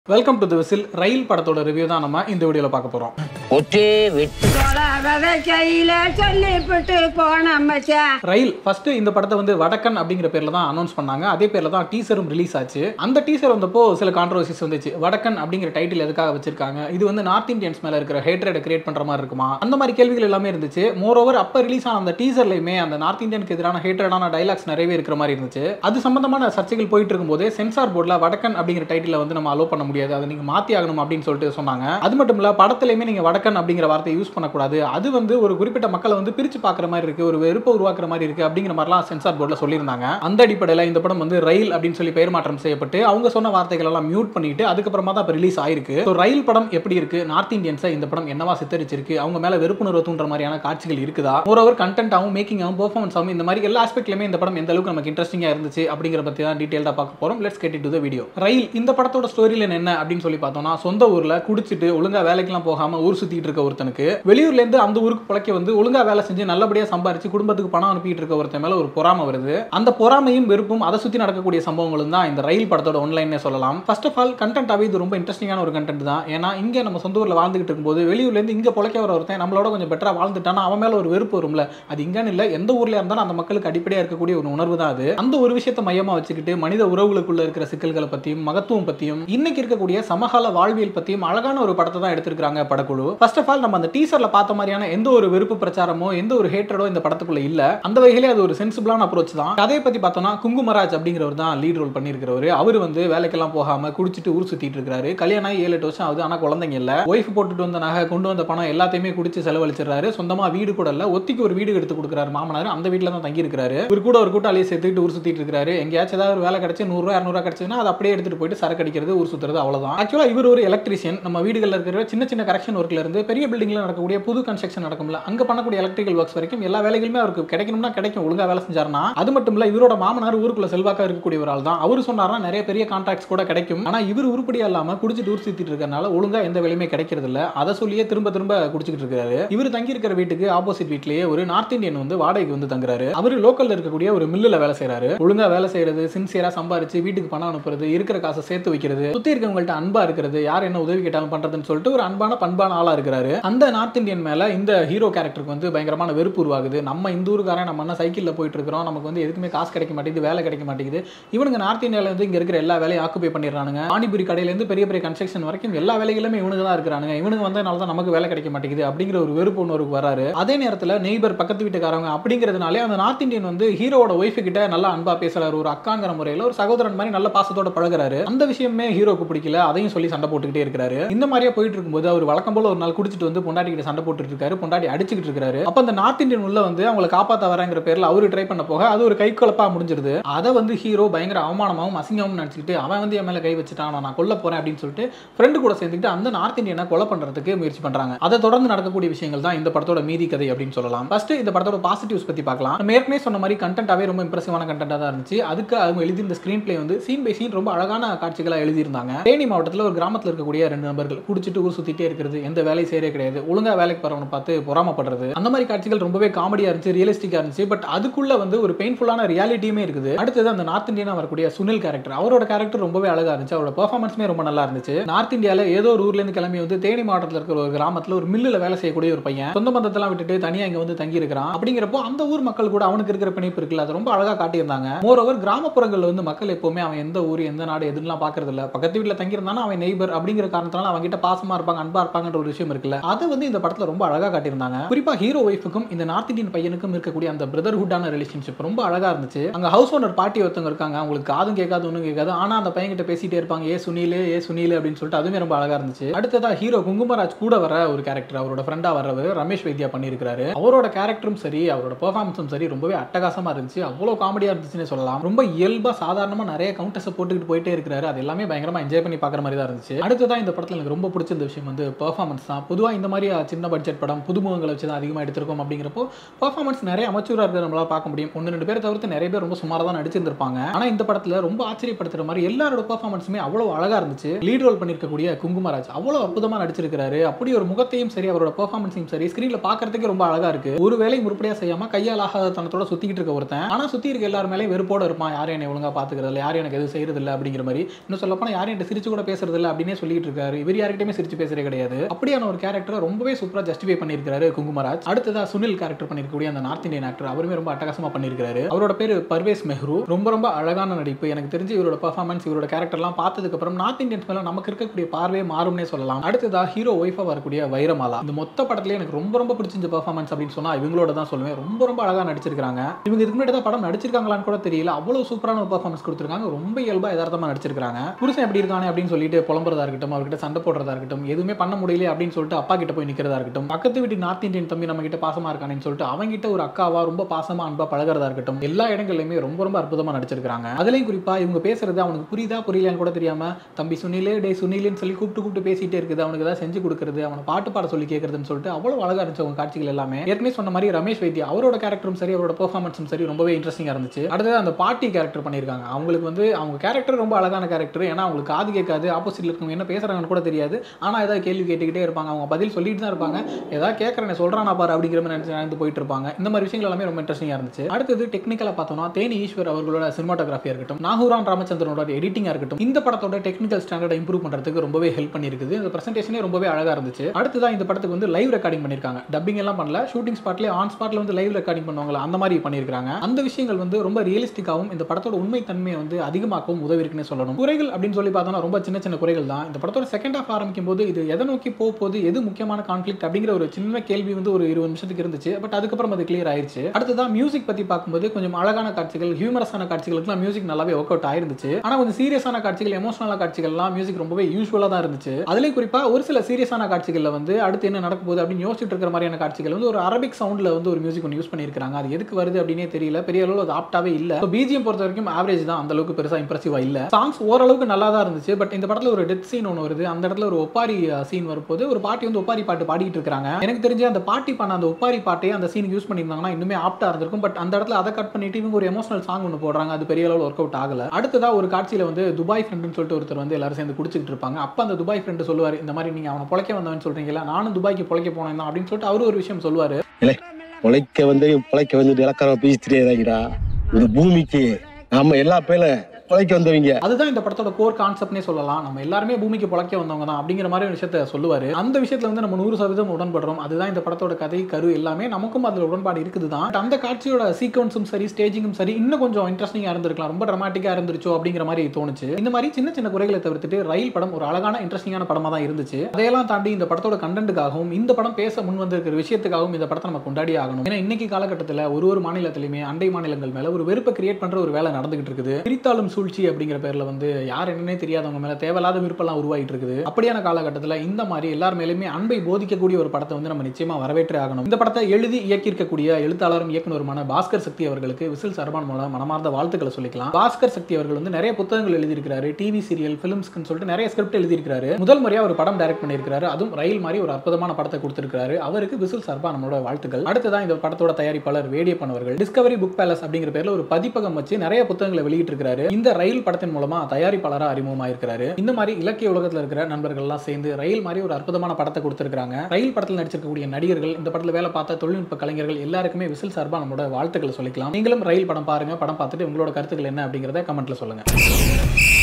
welcome to the whistle Rail படத்தோட review தான் நம்ம இந்த வீடியோவில் பார்க்க போகிறோம் ஒற்றே வெற்றி தொலைவதை கையில சொல்லிவிட்டு போன மச்சான் ரயில் ஃபர்ஸ்ட் இந்த படத்தை வந்து வடக்கன் அப்படிங்கிற பேர்ல தான் அனௌன்ஸ் பண்ணாங்க அதே பேர்ல தான் டீசரும் ரிலீஸ் ஆச்சு அந்த டீசர் வந்தப்போ சில கான்ட்ரவர்சிஸ் வந்துச்சு வடக்கன் அப்படிங்கிற டைட்டில் எதுக்காக வச்சிருக்காங்க இது வந்து நார்த் இந்தியன்ஸ் மேல இருக்கிற ஹேட்ரேட் கிரியேட் பண்ற மாதிரி இருக்குமா அந்த மாதிரி கேள்விகள் எல்லாமே இருந்துச்சு மோர் ஓவர் அப்ப ரிலீஸ் ஆன அந்த டீசர்லயுமே அந்த நார்த் இந்தியனுக்கு எதிரான ஹேட்ரடான டைலாக்ஸ் நிறையவே இருக்கிற மாதிரி இருந்துச்சு அது சம்பந்தமான சர்ச்சைகள் போயிட்டு இருக்கும்போது சென்சார் போர்டில் வடக்கன் அப்படிங்கிற டைட்டில் வந்து நம்ம அலோ பண்ண முடியாது அதை நீங்க மாத்தி ஆகணும் அப்படின்னு சொல்லிட்டு சொன்னாங்க அது மட்டும் இல்ல படத்துலயுமே நீங்க வடக்கன் அப்படிங்கிற வார்த்தையை யூஸ் பண்ணக்கூடாது அது வந்து ஒரு குறிப்பிட்ட மக்களை வந்து பிரிச்சு பார்க்குற மாதிரி இருக்கு ஒரு வெறுப்பை உருவாக்குற மாதிரி இருக்கு அப்படிங்கிற மாதிரிலாம் சென்சார் போர்டில் சொல்லியிருந்தாங்க அந்த அடிப்படையில் இந்த படம் வந்து ரயில் அப்படின்னு சொல்லி பெயர் மாற்றம் செய்யப்பட்டு அவங்க சொன்ன வார்த்தைகள் எல்லாம் மியூட் பண்ணிட்டு அதுக்கப்புறமா தான் இப்போ ரிலீஸ் ஆயிருக்கு ஸோ ரயில் படம் எப்படி இருக்கு நார்த் இந்தியன்ஸை இந்த படம் என்னவா சித்தரிச்சிருக்கு அவங்க மேல வெறுப்புணர்வு தூண்டுற மாதிரியான காட்சிகள் இருக்குதா ஓவர் கண்டென்ட்டாகவும் மேக்கிங்காகவும் பெர்ஃபார்மன்ஸாகவும் இந்த மாதிரி எல்லா ஆஸ்பெக்ட்லையுமே இந்த படம் எந்த அளவுக்கு நமக்கு இன்ட்ரெஸ்டிங்காக இருந்துச்சு அப்படிங்கிற பற்றி தான் டீட்டெயிலாக பார்க்க போகிறோம் let's get to the video Rail இந்த படத்தோட ஸ்டோரியில் என்ன அப்படின்னு சொல்லி பார்த்தோம்னா சொந்த ஊரில் குடிச்சிட்டு ஒழுங்கா வேலைக்கெல்லாம் போகாம ஊர் சுத்திட்டு இருக்க ஒருத்தனுக்கு வெளியூர்லேருந்து அந்த ஊருக்கு பிழைக்க வந்து ஒழுங்கா வேலை செஞ்சு நல்லபடியாக சம்பாரிச்சு குடும்பத்துக்கு பணம் அனுப்பிட்டு இருக்க ஒருத்தன் மேல ஒரு பொறாமை வருது அந்த பொறாமையும் வெறுப்பும் அதை சுற்றி நடக்கக்கூடிய சம்பவங்களும் தான் இந்த ரயில் படத்தோட ஒன்லைனே சொல்லலாம் ஃபர்ஸ்ட் ஆஃப் ஆல் கண்டென்ட்டாகவே இது ரொம்ப இன்ட்ரெஸ்டிங்கான ஒரு கண்டென்ட் தான் ஏன்னா இங்கே நம்ம சொந்த ஊரில் வாழ்ந்துகிட்டு இருக்கும்போது வெளியூர்லேருந்து இங்கே பிழைக்க வர ஒருத்தன் நம்மளோட கொஞ்சம் பெட்டராக வாழ்ந்துட்டானா அவன் மேல ஒரு வெறுப்பு வரும்ல அது இங்கன்னு இல்லை எந்த ஊர்ல இருந்தாலும் அந்த மக்களுக்கு அடிப்படையாக இருக்கக்கூடிய ஒரு உணர்வு தான் அது அந்த ஒரு விஷயத்தை மையமாக வச்சுக்கிட்டு மனித உறவுகளுக்குள்ள இருக்கிற சிக்கல்களை பற்றியும் மகத்துவம் பற்றியும் இன்னைக்கு இருக்கக்கூடிய சமகால வாழ்வியல் பற்றியும் அழகான ஒரு படத்தை தான் எடுத்திருக்காங்க படக்குழு ஃபர்ஸ்ட் ஆஃப் ஆல் நம்ம அந்த டீசர்ல பார்த்த மாதிரியான எந்த ஒரு வெறுப்பு பிரச்சாரமோ எந்த ஒரு ஹேட்டரோ இந்த படத்துக்குள்ள இல்ல அந்த வகையிலே அது ஒரு சென்சிபிளான அப்ரோச் தான் கதையை பத்தி பார்த்தோம்னா குங்குமராஜ் அப்படிங்கிறவர் தான் லீட் ரோல் பண்ணியிருக்கிறவர் அவர் வந்து வேலைக்கெல்லாம் போகாம குடிச்சிட்டு ஊர் சுத்திட்டு இருக்காரு கல்யாணம் ஆகி ஏழு எட்டு வருஷம் ஆகுது ஆனா குழந்தைங்க இல்ல ஒய்ஃப் போட்டுட்டு வந்த நகை கொண்டு வந்த பணம் எல்லாத்தையுமே குடிச்சு செலவழிச்சிடுறாரு சொந்தமா வீடு கூட இல்ல ஒத்திக்கு ஒரு வீடு எடுத்து கொடுக்குறாரு மாமனார் அந்த வீட்டில் தான் தங்கி இருக்காரு இவர் கூட ஒரு கூட்டாளியை சேர்த்துக்கிட்டு ஊர் சுத்திட்டு இருக்காரு எங்கேயாச்சும் ஏதாவது ஒரு வேலை கிடைச்சு நூறுரூவா இரநூறுவா கிடைச்சதுன்னா அதை அப்படியே எடுத்துட்டு போயிட்டு சரக்கு அடிக்கிறது ஊர் சுத்துறது அவ்வளவுதான் ஆக்சுவலா இவர் ஒரு எலக்ட்ரிஷியன் நம்ம வீடுகளில் இருக்கிற சின்ன சின்ன கரெக்ஷன் ஒர்க்ல இருந்து பெரிய பில்டிங்ல நடக்கக்கூடிய புது கன்ஸ்ட்ரக்ஷன் நடக்கும்ல அங்க பண்ணக்கூடிய எலக்ட்ரிக்கல் ஒர்க்ஸ் வரைக்கும் எல்லா வேலைகளுமே அவருக்கு கிடைக்கணும்னா கிடைக்கும் ஒழுங்கா வேலை செஞ்சாருன்னா அது மட்டும் இல்ல இவரோட மாமனார் ஊருக்குள்ள செல்வாக்கா இருக்கக்கூடிய ஒரு ஆள் தான் அவர் சொன்னார்னா நிறைய பெரிய கான்ட்ராக்ட்ஸ் கூட கிடைக்கும் ஆனா இவர் உருப்படியா இல்லாம குடிச்சிட்டு ஊர் சுத்திட்டு இருக்கறனால ஒழுங்கா எந்த வேலையுமே கிடைக்கிறது இல்ல அதை சொல்லியே திரும்ப திரும்ப குடிச்சிட்டு இருக்காரு இவர் தங்கி இருக்கிற வீட்டுக்கு ஆப்போசிட் வீட்லயே ஒரு நார்த் இந்தியன் வந்து வாடகைக்கு வந்து தங்குறாரு அவர் லோக்கல்ல இருக்கக்கூடிய ஒரு மில்லுல வேலை செய்யறாரு ஒழுங்கா வேலை செய்யறது சின்சியரா சம்பாரிச்சு வீட்டுக்கு பணம் அனுப்புறது இருக்கிற காசை சேர்த்து வைக்கிறது சுத்தி இருக்கவங்கள்ட்ட அன்பா இருக்கிறது யார் என்ன உதவி கேட்டாலும் பண்றதுன்னு சொல்லிட்டு ஒரு அன்பான பண்பான ஆளா இருக்கிறாரு அந்த நார்த் இந்தியன் மேல இந்த ஹீரோ கேரக்டருக்கு வந்து பயங்கரமான வெறுப்பு உருவாகுது நம்ம இந்த ஊருக்காரன் நம்ம என்ன சைக்கிள்ல போயிட்டு இருக்கிறோம் நமக்கு வந்து எதுக்குமே காசு கிடைக்க மாட்டேங்குது வேலை கிடைக்க மாட்டேங்குது இவனுங்க நார்த் இந்தியால வந்து இங்க இருக்கிற எல்லா வேலையும் ஆக்குபை பண்ணிடுறானுங்க பானிபுரி கடையில இருந்து பெரிய பெரிய கன்ஸ்ட்ரக்ஷன் வரைக்கும் எல்லா வேலைகளுமே இவனுங்க தான் இருக்கிறானுங்க இவனுங்க வந்தனால தான் நமக்கு வேலை கிடைக்க மாட்டேங்குது அப்படிங்கிற ஒரு வெறுப்பு உணர்வுக்கு வராரு அதே நேரத்துல நெய்பர் பக்கத்து வீட்டுக்காரங்க அப்படிங்கிறதுனாலே அந்த நார்த் இந்தியன் வந்து ஹீரோவோட ஒய்ஃபு கிட்ட நல்லா அன்பா பேசுறாரு ஒரு அக்காங்கிற முறையில ஒரு சகோதரன் மாதிரி நல்ல பாசத்தோட பழகுறாரு அந்த விஷயமே ஹீரோக்கு பிடிக்கல அதையும் சொல்லி சண்டை போட்டுக்கிட்டே இருக்கிறாரு இந்த மாதிரியே போயிட்டு இருக்கும்போது அவர் வழக்கம் போல ஒரு நாள் குடிச்சிட்டு வந்து பொண்டாட்டி கிட்ட சண்டை போட்டுட்டு இருக்காரு பொண்டாட்டி அடிச்சுக்கிட்டு இருக்காரு அப்ப அந்த நார்த் இந்தியன் உள்ள வந்து அவங்களை காப்பாத்த வரங்கிற பேர்ல அவரு ட்ரை பண்ண போக அது ஒரு கை குழப்பா முடிஞ்சிருது அதை வந்து ஹீரோ பயங்கர அவமானமாவும் அசிங்கமாவும் நினைச்சுக்கிட்டு அவன் வந்து என் மேல கை வச்சுட்டான் நான் கொல்ல போறேன் அப்படின்னு சொல்லிட்டு ஃப்ரெண்டு கூட சேர்ந்துக்கிட்டு அந்த நார்த் இந்தியனை கொலை பண்றதுக்கு முயற்சி பண்றாங்க அதை தொடர்ந்து நடக்கக்கூடிய விஷயங்கள் தான் இந்த படத்தோட மீதி கதை அப்படின்னு சொல்லலாம் ஃபர்ஸ்ட் இந்த படத்தோட பாசிட்டிவ்ஸ் பத்தி பார்க்கலாம் நம்ம ஏற்கனவே சொன்ன மாதிரி கண்டென்ட்டாவே ரொம்ப இம்ப்ரெசிவான கண்டென்ட்டாக தான் இருந்துச்சு அதுக்கு அவங்க எழுதியிருந்த ஸ்க்ரீன் பிளே வந்து சீன் பை சீன் ரொம்ப அழகான காட்சிகளாக எழுதியிருந்தாங்க தேனி மாவட்டத்தில் ஒரு கிராமத்தில் இருக்கக்கூடிய ரெண்டு நபர்கள் குடிச்சிட்டு ஊர் சுத்திட்டே இருக்கிறது எந்த வேலையும் செய்யறே கிடையாது ஒழுங்கா வேலைக்கு போறவனை பார்த்து பொறாமப்படுறது அந்த மாதிரி காட்சிகள் ரொம்பவே காமெடியா இருந்துச்சு ரியலிஸ்டிக்கா இருந்துச்சு பட் அதுக்குள்ள வந்து ஒரு பெயின்ஃபுல்லான ரியாலிட்டியுமே இருக்குது அடுத்தது அந்த நார்த் இந்தியனா வரக்கூடிய சுனில் கேரக்டர் அவரோட கேரக்டர் ரொம்பவே அழகா இருந்துச்சு அவரோட பெர்ஃபார்மன்ஸுமே ரொம்ப நல்லா இருந்துச்சு நார்த் இந்தியால ஏதோ ஒரு ஊர்ல இருந்து கிளம்பி வந்து தேனி மாவட்டத்தில் இருக்கிற ஒரு கிராமத்தில் ஒரு மில்லுல வேலை செய்யக்கூடிய ஒரு பையன் சொந்த பந்தத்தெல்லாம் விட்டுட்டு தனியா இங்க வந்து தங்கி இருக்கிறான் அப்படிங்கிறப்போ அந்த ஊர் மக்கள் கூட அவனுக்கு இருக்கிற பிணைப்பு இருக்குல்ல அது ரொம்ப அழகா காட்டியிருந்தாங்க மோர் ஓவர் கிராமப்புறங்கள்ல வந்து மக்கள் எப்பவுமே அவன் எந்த ஊர் எந்த நாடு எதுலாம் பாக்குறது இல்ல பக்கத்து வீட்டுல தங்கியிருந்தானா அவன் நெய்பர் அப்படிங்கிற காரணத்தால அவங்க கிட்ட பாசமா இருப்பாங்க அன்பா இருப்பாங்கன்ற ஒரு விஷயம் இருக்குல்ல அதை வந்து இந்த படத்துல ரொம்ப அழகா காட்டியிருந்தாங்க குறிப்பா ஹீரோ ஒய்ஃபுக்கும் இந்த நார்த் இந்தியன் பையனுக்கும் இருக்கக்கூடிய அந்த பிரதர்ஹுட்டான ரிலேஷன்ஷிப் ரொம்ப அழகா இருந்துச்சு அங்க ஹவுஸ் ஓனர் பாட்டி ஒருத்தவங்க இருக்காங்க அவங்களுக்கு காதும் கேட்காது ஒன்றும் கேட்காது ஆனா அந்த பையன் கிட்ட பேசிட்டே இருப்பாங்க ஏ சுனில் ஏ சுனில் அப்படின்னு சொல்லிட்டு அதுவுமே ரொம்ப அழகா இருந்துச்சு அடுத்ததா ஹீரோ குங்குமராஜ் கூட வர ஒரு கேரக்டர் அவரோட ஃப்ரெண்டா வர்றவர் ரமேஷ் வைத்தியா பண்ணியிருக்காரு அவரோட கேரக்டரும் சரி அவரோட பெர்ஃபார்மன்ஸும் சரி ரொம்பவே அட்டகாசமா இருந்துச்சு அவ்வளோ காமெடியா இருந்துச்சுன்னு சொல்லலாம் ரொம்ப இயல்பா சாதாரணமா நிறைய கவுண்டர்ஸை போட்டுக்கிட்டு போயிட்டே இருக்கிறாரு அது எல்லாமே பயங்கரமா என்ஜாய் பண்ணி பார்க்குற மாதிரி தான் இருந்துச்சு அடுத்ததான் இந்த படத்துல எனக்கு ரொம்ப பிடிச்ச இந்த விஷயம் வந்து பெர்ஃபார்மன்ஸ் தான் பொதுவாக இந்த மாதிரி அஹ், சின்ன பட்ஜெட் படம் புதுமுகங்களை வச்சு தான் அதிகமாக எடுத்திருக்கோம் அப்படிங்கிறப்போ பர்ஃபார்மன்ஸ் நிறைய அமைச்சூராக இருக்கிறத நம்மளால பார்க்க முடியும் ஒன்று ரெண்டு பேரை தவிர்த்து நிறைய பேர் ரொம்ப சுமாராக தான் நடிச்சிருந்திருப்பாங்க ஆனால் இந்த படத்தில் ரொம்ப ஆச்சரியப்படுத்துற மாதிரி எல்லாரோட பர்ஃபார்மன்ஸுமே அவ்வளோ அழகாக இருந்துச்சு லீட் ரோல் பண்ணியிருக்கக்கூடிய குங்குமராஜ் அவ்வளோ அற்புதமாக நடிச்சிருக்காரு அப்படி ஒரு முகத்தையும் சரி அவரோட பர்ஃபார்மன்ஸையும் சரி ஸ்க்ரீனில் பார்க்கறதுக்கு ரொம்ப அழகாக இருக்கு ஒரு வேலையும் உருப்படியாக செய்யாம கையால் ஆகாத தனத்தோட சுற்றிக்கிட்டு இருக்க ஒருத்தன் ஆனால் சுற்றி இருக்க எல்லார் மேலேயும் வெறுப்போட இருப்பான் யாரும் என்னை ஒழுங்காக பார்த்துக்கிறது இல்லை யாரும் எனக்கு எதுவும் செய்யறது இல்லை அப்படிங்கிற மாதிரி இன்னும் சொல்லப்போனால் யாரும் என்கிட்ட சிரிச்சு கூட பேசுறது இல்லை அப்படின்னே சொல்லிட்டு இருக்காரு இவர் யார்கிட்டயுமே சிரிச்சு பேசுறதே கிடையாது அப்படியான ஒரு கேரக்டரை ரொம்பவே சூப்பராக ஜஸ்டிஃபை பண்ணியிருக்காரு குங்குமராஜ் அடுத்ததா சுனில் கேரக்டர் பண்ணிருக்கக்கூடிய அந்த நார்த் இந்தியன் ஆக்டர் அவருமே ரொம்ப அட்டகாசமாக பண்ணியிருக்காரு அவரோட பேர் பர்வேஸ் மெஹ்ரு ரொம்ப ரொம்ப அழகான நடிப்பு எனக்கு தெரிஞ்சு இவரோட பர்ஃபார்மன்ஸ் இவரோட கேரக்டர்லாம் பார்த்ததுக்கு அப்புறம் நார்த் இந்தியன்ஸ் மேல நமக்கு இருக்கக்கூடிய பார்வையே மாறும்னே சொல்லலாம் அடுத்ததா ஹீரோ ஒய்ஃபா வரக்கூடிய வைரமாலா இந்த மொத்த படத்துல எனக்கு ரொம்ப ரொம்ப பிடிச்சிருந்த பர்ஃபார்மன்ஸ் அப்படின்னு சொன்னா இவங்களோட தான் சொல்லுவேன் ரொம்ப ரொம்ப அழகா நடிச்சிருக்காங்க இவங்க இதுக்கு முன்னாடி தான் படம் நடிச்சிருக்காங்களான்னு கூட தெரியல அவ்வளவு சூப்பரான ஒரு பர்ஃபார்மன்ஸ் கொடுத்துருக்காங்க ரொம்ப இயல்பா யதார்த்தமா நடிச்சிருக்காங்க புருஷன் எப்படி இருக்கானே அப்படின்னு சொல்லிட்டு புலம்புறதா இருக்கட்டும் அவர்கிட்ட சண்டை போடுறதா இருக்கட்டும் எதுவுமே பண்ண முடியல அப்படின்னு சொல்லிட்டு அப்பா கிட்ட போய் நிக்கிறதா இருக்கட்டும் பக்கத்து வீட்டு நார்த் இந்தியன் தம்பி நம்ம கிட்ட பாசமா இருக்கானேன்னு சொல்லிட்டு அவங்கிட்ட ஒரு அக்காவா ரொம்ப பாசமா அன்பா பழகிறதா இருக்கட்டும் எல்லா இடங்கள்லயுமே ரொம்ப ரொம்ப அற்புதமா நடிச்சிருக்காங்க அதுலயும் குறிப்பா இவங்க பேசுறது அவனுக்கு புரியுதா புரியலையான்னு கூட தெரியாம தம்பி சுனிலே டே சுனிலேன்னு சொல்லி கூப்பிட்டு கூப்பிட்டு பேசிட்டே இருக்குது அவனுக்கு ஏதாவது செஞ்சு கொடுக்கறது அவனை பாட்டு பாட சொல்லி கேட்கறதுன்னு சொல்லிட்டு அவ்வளவு அழகா இருந்துச்சு அவங்க காட்சிகள் எல்லாமே ஏற்கனவே சொன்ன மாதிரி ரமேஷ் வைத்தியா அவரோட கேரக்டரும் சரி அவரோட பெர்ஃபார்மன்ஸும் சரி ரொம்பவே இன்ட்ரெஸ்டிங்கா இருந்துச்சு அடுத்தது அந்த பாட்டி கேரக்டர் பண்ணியிருக்காங்க அவங்களுக்கு வந்து அவங்க கேரக்டர் ரொம்ப அழகான கேரக்டர் ஏன்னா அவங்களுக்கு காது கேட்காது ஆப்போசிட்ல இருக்கவங்க என்ன பேசுறாங்கன்னு கூட தெரியாது ஆனா ஏதாவது கேள்வி கேட்டுக்கிட்டே இருப்பாங்க அவங்க பதில் சொல்லிட்டு தான் இருப்பாங்க ஏதாவது கேட்கறேன் சொல்றானா பாரு அப்படிங்கிற மாதிரி நினைச்சு நடந்து போயிட்டு இருப்பாங்க இந்த மாதிரி விஷயங்கள் எல்லாமே ரொம்ப இன்ட்ரெஸ்டிங்கா இருந்துச்சு அடுத்தது டெக்னிக்கலா பார்த்தோம்னா தேனி ஈஸ்வர் அவர்களோட சினிமாட்டோகிராஃபியா இருக்கட்டும் நாகூரான் ராமச்சந்திரனோட எடிட்டிங்கா இருக்கட்டும் இந்த படத்தோட டெக்னிக்கல் ஸ்டாண்டர்டை இம்ப்ரூவ் பண்றதுக்கு ரொம்பவே ஹெல்ப் பண்ணிருக்குது இந்த பிரசன்டேஷனே ரொம்பவே அழகா இருந்துச்சு அடுத்ததான் இந்த படத்துக்கு வந்து லைவ் ரெக்கார்டிங் பண்ணிருக்காங்க டப்பிங் எல்லாம் பண்ணல ஷூட்டிங் ஸ்பாட்லேயே ஆன் ஸ்பாட்ல வந்து லைவ் ரெக்கார்டிங் பண்ணுவாங்களா அந்த மாதிரி பண்ணியிருக்காங்க அந்த விஷயங்கள் வந்து ரொம்ப ரியலிஸ்டிக்காகவும் இந்த படத்தோட உண்மை தன்மையை வந்து அதிகமாக்கவும் உதவி இருக்குன்னு சொல்லணும் குறைகள் அப்படின்னு சொல்லி பார்த்தோம்னா ரொம்ப சின்ன சின்ன குறைகள் தான் இந்த படத்தோட செகண்ட் ஹாஃப் ஆரம்பிக்கும் போது இது எதை நோக்கி போக போகுது எது முக்கியமான கான்ஃபிளிக் அப்படிங்கிற ஒரு சின்ன கேள்வி வந்து ஒரு இருபது நிமிஷத்துக்கு இருந்துச்சு பட் அதுக்கப்புறம் அது கிளியர் ஆயிருச்சு அடுத்ததான் மியூசிக் பத்தி பார்க்கும்போது கொஞ்சம் அழகான காட்சிகள் ஹியூமரஸான காட்சிகளுக்குலாம் மியூசிக் நல்லாவே ஒர்க் அவுட் ஆயிருந்துச்சு ஆனா கொஞ்சம் சீரியஸான காட்சிகள் எமோஷனலான காட்சிகள்லாம் மியூசிக் ரொம்பவே யூஸ்வலா தான் இருந்துச்சு அதுலேயும் குறிப்பா ஒரு சில சீரியஸான காட்சிகள்ல வந்து அடுத்து என்ன நடக்க போகுது அப்படின்னு யோசிச்சுட்டு இருக்கிற மாதிரியான காட்சிகள் வந்து ஒரு அரபிக் சவுண்ட்ல வந்து ஒரு மியூசிக் ஒன்று யூஸ் பண்ணியிருக்காங்க அது எதுக்கு வருது அப்படின்னே தெரியல பெரிய அளவில் அது ஆப்டாவே இல்ல பிஜிஎம் பொறுத்த வரைக்கும் ஆவரேஜ் தான் அந்த அளவுக்கு பெருசா இம்ப்ரெசிவா இல்ல சாங்ஸ் ஓரளவுக்கு நல்லா தான் இருந்துச்சு பட் இந்த படத்துல ஒரு டெத் சீன் ஒன்று வருது அந்த இடத்துல ஒரு ஒப்பாரி சீன் வரும்போது ஒரு பாட்டி வந்து ஒப்பாரி பாட்டு பாடிட்டு இருக்காங்க எனக்கு தெரிஞ்சு அந்த பாட்டி பண்ண அந்த ஒப்பாரி பாட்டையே அந்த சீனுக்கு யூஸ் பண்ணியிருந்தாங்கன்னா இன்னுமே ஆப்டா இருந்திருக்கும் பட் அந்த இடத்துல அதை கட் பண்ணிட்டு இவங்க ஒரு எமோஷனல் சாங் ஒன்று போடுறாங்க அது பெரிய அளவில் ஒர்க் அவுட் ஆகல அடுத்ததா ஒரு காட்சியில வந்து துபாய் ஃப்ரெண்டுன்னு சொல்லிட்டு ஒருத்தர் வந்து எல்லாரும் சேர்ந்து குடிச்சிட்டு இருப்பாங்க அப்ப அந்த துபாய் ஃப்ரெண்டு சொல்லுவாரு இந்த மாதிரி நீங்க அவனை பொழைக்க வந்தவன் சொல்றீங்களா நானும் துபாய்க்கு பொழைக்க போனேன் தான் அப்படின்னு சொல்லிட்டு அவரு ஒரு விஷயம் சொல்லுவாரு உழைக்க வந்து பிழைக்க வந்து இலக்கார பேசி தெரியாதாங்கடா இந்த பூமிக்கு நாம எல்லா பேல பிழைக்க வந்தவங்க அதுதான் இந்த படத்தோட கோர் கான்செப்ட்னே சொல்லலாம் நம்ம எல்லாருமே பூமிக்கு பொழைக்க வந்தவங்க தான் அப்படிங்கிற மாதிரி ஒரு விஷயத்த சொல்லுவாரு அந்த விஷயத்துல வந்து நம்ம நூறு சதவீதம் உடன்படுறோம் அதுதான் இந்த படத்தோட கதை கரு எல்லாமே நமக்கும் அதுல உடன்பாடு இருக்குது தான் But அந்த காட்சியோட சீக்வன்ஸும் சரி ஸ்டேஜிங்கும் சரி இன்னும் கொஞ்சம் இன்ட்ரெஸ்டிங்கா இருந்திருக்கலாம் ரொம்ப ட்ரமாட்டிக்கா இருந்துருச்சோ அப்படிங்கிற மாதிரி தோணுச்சு இந்த மாதிரி சின்ன சின்ன குறைகளை தவிர்த்துட்டு ரயில் படம் ஒரு அழகான இன்ட்ரெஸ்டிங்கான படமா தான் இருந்துச்சு அதையெல்லாம் தாண்டி இந்த படத்தோட கண்டென்ட்டுக்காகவும் இந்த படம் பேச முன் வந்திருக்கிற விஷயத்துக்காகவும் இந்த படத்தை நம்ம கொண்டாடி ஆகணும் ஏன்னா இன்னைக்கு காலகட்டத்தில் ஒரு ஒரு மாநிலத்திலுமே அண்டை மாநிலங்கள் மேல ஒரு வெறுப்பை கிரியேட் பண்ற ஒரு வேலை நடந்துகிட்டு இருக்குது பிரித்தாளும் சூழ்ச்சி அப்படிங்கிற பேர்ல வந்து யார் என்னன்னே தெரியாதவங்க மேல தேவையில்லாத விருப்பம்லாம் உருவாகிட்டு இருக்குது அப்படியான காலகட்டத்தில் இந்த மாதிரி எல்லார் மேலுமே அன்பை போதிக்கக்கூடிய ஒரு படத்தை வந்து நம்ம நிச்சயமா வரவேற்றே ஆகணும் இந்த படத்தை எழுதி இயக்கியிருக்கக்கூடிய எழுத்தாளரும் இயக்குனருமான பாஸ்கர் சக்தி அவர்களுக்கு விசில் சரபான் மூலம் மனமார்ந்த வாழ்த்துக்களை சொல்லிக்கலாம் பாஸ்கர் சக்தி அவர்கள் வந்து நிறைய புத்தகங்கள் எழுதியிருக்கிறாரு டிவி சீரியல் ஃபிலிம்ஸ்க்குன்னு சொல்லிட்டு நிறைய ஸ்கிரிப்ட் எழுதியிருக்காரு முதல் முறையா ஒரு படம் டைரக்ட் பண்ணியிருக்காரு அதுவும் ரயில் மாதிரி ஒரு அற்புதமான படத்தை கொடுத்திருக்காரு அவருக்கு விசில் சார்பா நம்மளோட வாழ்த்துக்கள் அடுத்ததான் இந்த படத்தோட தயாரிப்பாளர் வேடியப்பன் அவர்கள் டிஸ்கவரி புக் பேலஸ் அப்படிங்கிற பேர்ல ஒரு பதிப்பகம் வச்சு நிறைய புத்தகங்களை வெளியிட்டு இருக்காரு இந்த ரயில் படத்தின் மூலமா தயாரிப்பாளரா அறிமுகமாயிருக்கிறாரு இந்த மாதிரி இலக்கிய உலகத்துல இருக்கிற நண்பர்கள் எல்லாம் சேர்ந்து ரயில் மாதிரி ஒரு அற்புதமான படத்தை கொடுத்திருக்காங்க ரயில் படத்தில் நடிச்சிருக்கக்கூடிய நடிகர்கள் இந்த படத்துல வேலை பார்த்த தொழில்நுட்ப கலைஞர்கள் எல்லாருக்குமே விசில் சார்பா நம்மளோட வாழ்த்துக்களை சொல்லிக்கலாம் நீங்களும் ரயில் படம் பாருங்க படம் பார்த்துட்டு உங்களோட கருத்துக்கள் என்ன அப்படிங்கறத கமெண்ட்ல சொல்லுங்க